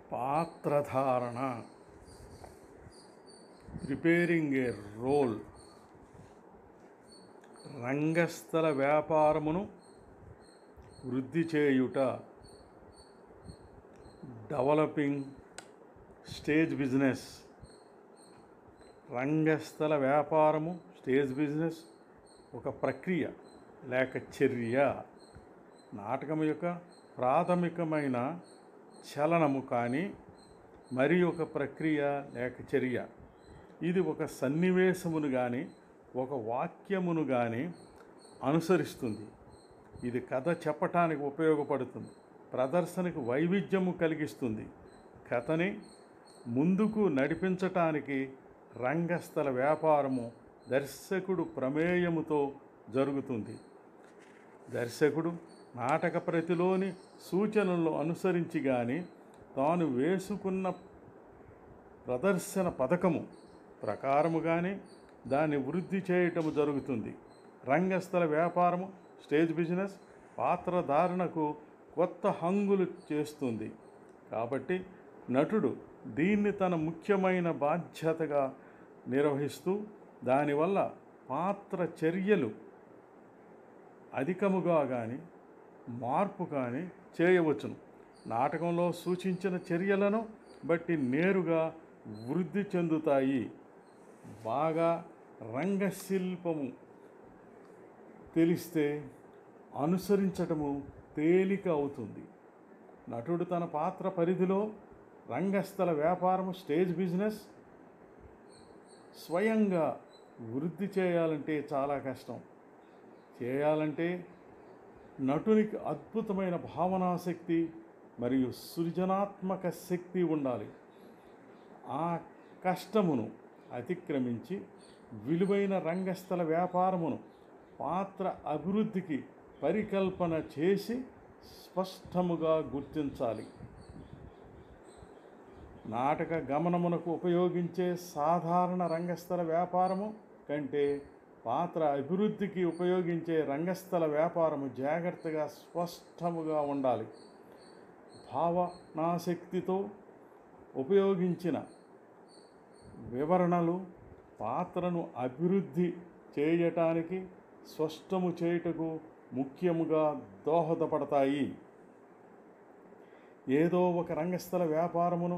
పాత్రధారణ preparing ఏ role రంగస్థల వ్యాపారమును వృద్ధి చేయుట డెవలపింగ్ స్టేజ్ బిజినెస్ రంగస్థల వ్యాపారము స్టేజ్ బిజినెస్ ఒక ప్రక్రియ లేక చర్య నాటకం యొక్క ప్రాథమికమైన చలనము కానీ మరి ఒక ప్రక్రియ లేక చర్య ఇది ఒక సన్నివేశమును కానీ ఒక వాక్యమును కానీ అనుసరిస్తుంది ఇది కథ చెప్పటానికి ఉపయోగపడుతుంది ప్రదర్శనకు వైవిధ్యము కలిగిస్తుంది కథని ముందుకు నడిపించటానికి రంగస్థల వ్యాపారము దర్శకుడు ప్రమేయముతో జరుగుతుంది దర్శకుడు నాటక ప్రతిలోని సూచనలను అనుసరించి కానీ తాను వేసుకున్న ప్రదర్శన పథకము ప్రకారము కానీ దాన్ని వృద్ధి చేయటము జరుగుతుంది రంగస్థల వ్యాపారము స్టేజ్ బిజినెస్ పాత్రధారణకు కొత్త హంగులు చేస్తుంది కాబట్టి నటుడు దీన్ని తన ముఖ్యమైన బాధ్యతగా నిర్వహిస్తూ దానివల్ల పాత్ర చర్యలు అధికముగా కానీ మార్పు కానీ చేయవచ్చును నాటకంలో సూచించిన చర్యలను బట్టి నేరుగా వృద్ధి చెందుతాయి బాగా రంగశిల్పము తెలిస్తే అనుసరించటము తేలిక అవుతుంది నటుడు తన పాత్ర పరిధిలో రంగస్థల వ్యాపారము స్టేజ్ బిజినెస్ స్వయంగా వృద్ధి చేయాలంటే చాలా కష్టం చేయాలంటే నటునికి అద్భుతమైన భావనాశక్తి మరియు సృజనాత్మక శక్తి ఉండాలి ఆ కష్టమును అతిక్రమించి విలువైన రంగస్థల వ్యాపారమును పాత్ర అభివృద్ధికి పరికల్పన చేసి స్పష్టముగా గుర్తించాలి నాటక గమనమునకు ఉపయోగించే సాధారణ రంగస్థల వ్యాపారము కంటే పాత్ర అభివృద్ధికి ఉపయోగించే రంగస్థల వ్యాపారము జాగ్రత్తగా స్పష్టముగా ఉండాలి భావనాశక్తితో ఉపయోగించిన వివరణలు పాత్రను అభివృద్ధి చేయటానికి స్పష్టము చేయుటకు ముఖ్యముగా దోహదపడతాయి ఏదో ఒక రంగస్థల వ్యాపారమును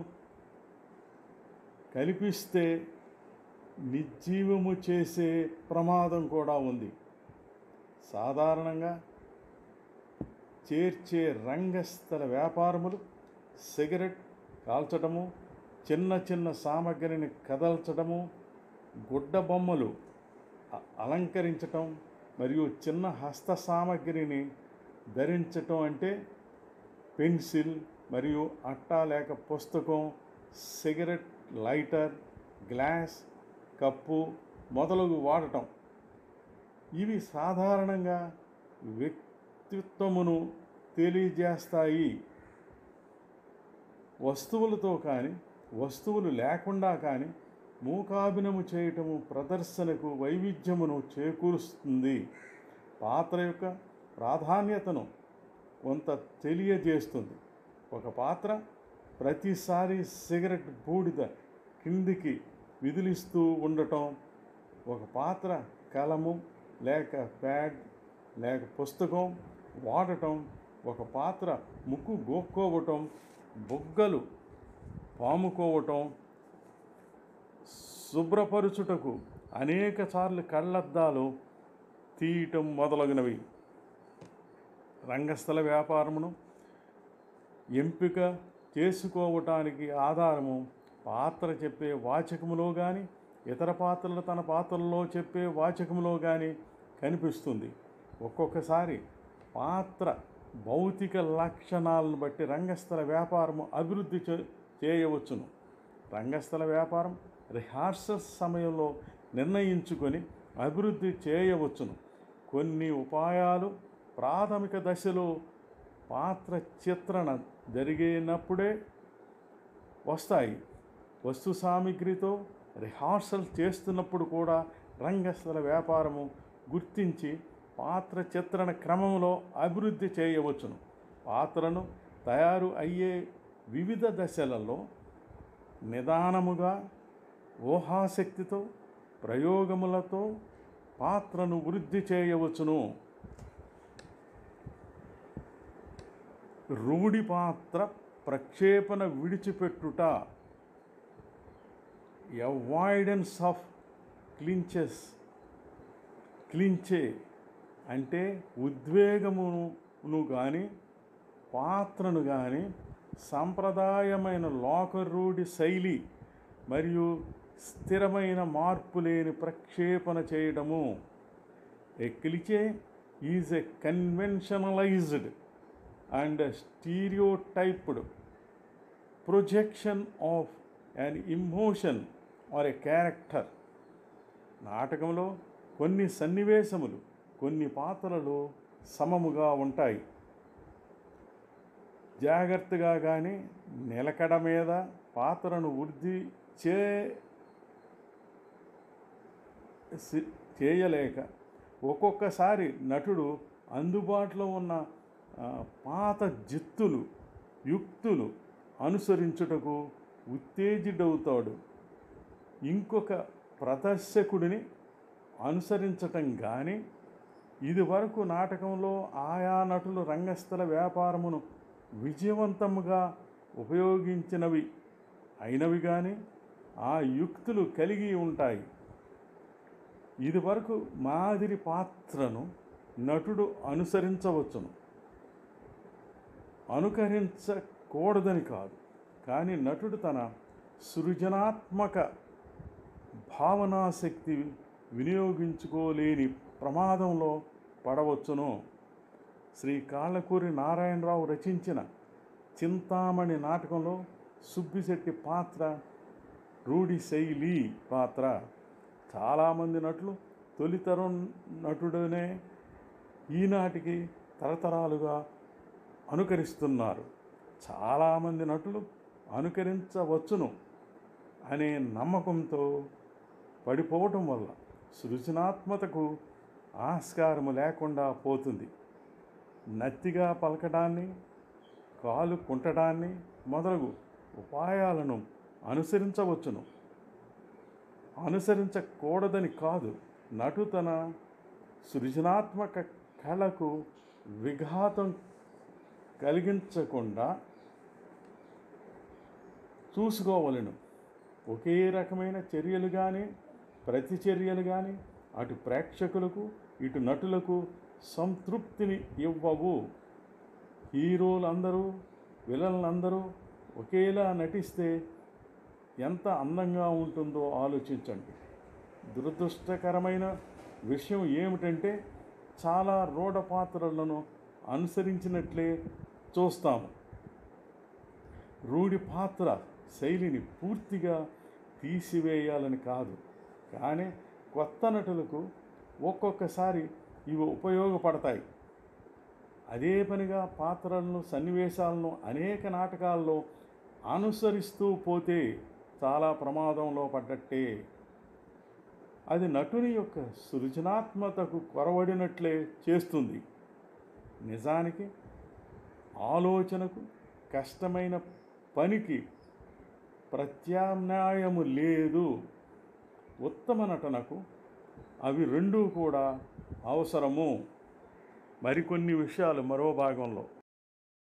కల్పిస్తే నిర్జీవము చేసే ప్రమాదం కూడా ఉంది సాధారణంగా చేర్చే రంగస్థల వ్యాపారములు సిగరెట్ కాల్చడము చిన్న చిన్న సామగ్రిని కదల్చడము గుడ్డ బొమ్మలు అ- అలంకరించటం మరియు చిన్న హస్త సామగ్రిని ధరించటం అంటే పెన్సిల్ మరియు అట్టా లేక పుస్తకం సిగరెట్ లైటర్ గ్లాస్ కప్పు మొదలగు వాడటం ఇవి సాధారణంగా వ్యక్తిత్వమును తెలియజేస్తాయి వస్తువులతో కానీ వస్తువులు లేకుండా కానీ మూకాభినము చేయటము ప్రదర్శనకు వైవిధ్యమును చేకూరుస్తుంది పాత్ర యొక్క ప్రాధాన్యతను కొంత తెలియజేస్తుంది ఒక పాత్ర ప్రతిసారి సిగరెట్ బూడిద కిందికి విదిలిస్తూ ఉండటం ఒక పాత్ర కలము లేక ప్యాడ్ లేక పుస్తకం వాడటం ఒక పాత్ర ముక్కు గోక్కోవటం బొగ్గలు పాముకోవటం శుభ్రపరుచుటకు అనేక సార్లు కళ్ళద్దాలు తీయటం మొదలగునవి రంగస్థల వ్యాపారమును ఎంపిక చేసుకోవటానికి ఆధారము పాత్ర చెప్పే వాచకములో కానీ ఇతర పాత్రలు తన పాత్రల్లో చెప్పే వాచకములో కానీ కనిపిస్తుంది ఒక్కొక్కసారి పాత్ర భౌతిక లక్షణాలను బట్టి రంగస్థల వ్యాపారము అభివృద్ధి చే- చేయవచ్చును రంగస్థల వ్యాపారం రిహార్సల్స్ సమయంలో నిర్ణయించుకొని అభివృద్ధి చేయవచ్చును కొన్ని ఉపాయాలు ప్రాథమిక దశలో పాత్ర చిత్రణ జరిగినప్పుడే వస్తాయి వస్తు సామాగ్రితో రిహార్సల్ చేస్తున్నప్పుడు కూడా రంగస్థల వ్యాపారము గుర్తించి పాత్ర చిత్రణ క్రమంలో అభివృద్ధి చేయవచ్చును పాత్రను తయారు అయ్యే వివిధ దశలలో నిదానముగా ఊహాశక్తితో ప్రయోగములతో పాత్రను వృద్ధి చేయవచ్చును రూఢి పాత్ర ప్రక్షేపణ విడిచిపెట్టుట అవాయిడెన్స్ ఆఫ్ క్లించెస్ క్లించే అంటే ఉద్వేగమును కానీ పాత్రను కానీ సాంప్రదాయమైన లోకరూఢి శైలి మరియు స్థిరమైన మార్పు లేని ప్రక్షేపణ చేయడము a cliche is a conventionalised and stereotyped projection of an emotion or a character నాటకంలో కొన్ని సన్నివేశములు కొన్ని పాత్రలు సమముగా ఉంటాయి జాగ్రత్తగా కానీ నిలకడ మీద పాత్రను వృద్ధి చే సి- చేయలేక ఒక్కొక్కసారి నటుడు అందుబాటులో ఉన్న ఆ, పాత జిత్తులు యుక్తులు అనుసరించుటకు ఉత్తేజిడవుతాడు ఇంకొక ప్రదర్శకుడిని అనుసరించటం కానీ ఇది వరకు నాటకంలో ఆయా నటులు రంగస్థల వ్యాపారమును విజయవంతముగా ఉపయోగించినవి అయినవి కానీ ఆ యుక్తులు కలిగి ఉంటాయి ఇది వరకు మాదిరి పాత్రను నటుడు అనుసరించవచ్చును అనుకరించకూడదని కాదు కానీ నటుడు తన సృజనాత్మక భావనాశక్తి వినియోగించుకోలేని ప్రమాదంలో పడవచ్చును శ్రీ కాళ్ళకూరి నారాయణరావు రచించిన చింతామణి నాటకంలో సుబ్బిశెట్టి పాత్ర రూఢి శైలి పాత్ర చాలామంది నటులు తొలితరం నటుడనే ఈనాటికి తరతరాలుగా అనుకరిస్తున్నారు చాలామంది నటులు అనుకరించవచ్చును అనే నమ్మకంతో పడిపోవటం వల్ల సృజనాత్మతకు ఆస్కారము లేకుండా పోతుంది నత్తిగా పలకడాన్ని కాలు కుంటడాన్ని మొదలగు ఉపాయాలను అనుసరించవచ్చును అనుసరించకూడదని కాదు నటు తన సృజనాత్మక కళకు విఘాతం కలిగించకుండా చూసుకోవలను ఒకే రకమైన చర్యలు కానీ ప్రతిచర్యలు కానీ అటు ప్రేక్షకులకు ఇటు నటులకు సంతృప్తిని ఇవ్వవు హీరోలందరూ విలన్లందరూ ఒకేలా నటిస్తే ఎంత అందంగా ఉంటుందో ఆలోచించండి దురదృష్టకరమైన విషయం ఏమిటంటే చాలా రూఢ పాత్రలను అనుసరించినట్లే చూస్తాము రూఢి పాత్ర శైలిని పూర్తిగా తీసివేయాలని కాదు కానీ కొత్త నటులకు ఒక్కొక్కసారి ఇవి ఉపయోగపడతాయి అదే పనిగా పాత్రలను సన్నివేశాలను అనేక నాటకాల్లో అనుసరిస్తూ పోతే చాలా ప్రమాదంలో పడ్డట్టే అది నటుని యొక్క సృజనాత్మతకు కొరవడినట్లే చేస్తుంది నిజానికి ఆలోచనకు కష్టమైన పనికి ప్రత్యామ్నాయము లేదు ఉత్తమ నటనకు అవి రెండూ కూడా అవసరము మరికొన్ని విషయాలు మరో భాగంలో